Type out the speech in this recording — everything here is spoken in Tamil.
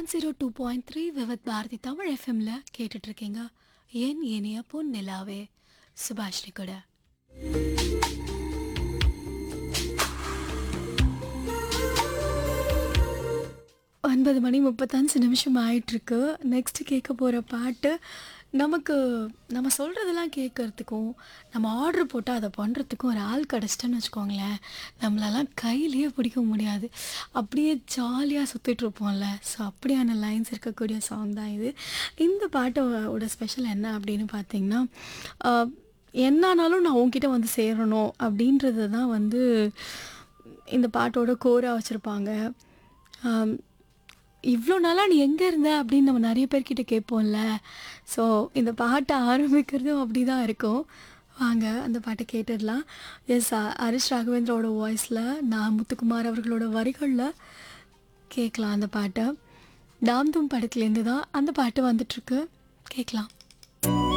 one zero two point three Vividh Bharati Tamil எஃப்எம்ல கேட்டுட்டு இருக்கீங்க என் இனிய பொன் நிலாவே சுபாஷினி கூட ஒன்பது மணி முப்பத்தஞ்சு நிமிஷம் ஆயிட்டிருக்கு நெக்ஸ்ட் கேட்க போகிற பாட்டு நமக்கு நம்ம சொல்கிறதெல்லாம் கேட்குறதுக்கும் நம்ம ஆர்டர் போட்டு அதை பண்ணுறதுக்கும் ஒரு ஆள் கிடச்சிட்டேன்னு வச்சுக்கோங்களேன் நம்மளெல்லாம் கையிலேயே பிடிக்க முடியாது அப்படியே ஜாலியாக சுற்றிட்டு இருப்போம்ல ஸோ அப்படியான லைன்ஸ் இருக்கக்கூடிய சாங் தான் இது இந்த பாட்டோட ஸ்பெஷல் என்ன அப்படின்னு பார்த்தீங்கன்னா ஆஹ், என்னானாலும் நான் உன்கிட்ட வந்து சேரணும் அப்படின்றது தான் வந்து இந்த பாட்டோட கோராக வச்சுருப்பாங்க இவ்வளோ நாளாக நீ எங்கே இருந்த அப்படின்னு நம்ம நிறைய பேர்கிட்ட கேட்போம்ல ஸோ இந்த பாட்டை ஆரம்பிக்கிறதும் அப்படி தான் இருக்கும் வாங்க அந்த பாட்டை கேட்டுடலாம் எஸ் ஹரிஷ் ராகவேந்திரோட வாய்ஸில் நான் முத்துக்குமார் அவர்களோட வரிகளில் கேட்கலாம் அந்த பாட்டை டாம் தூம் படத்துலேருந்து தான் அந்த பாட்டு வந்துட்டுருக்கு கேட்கலாம்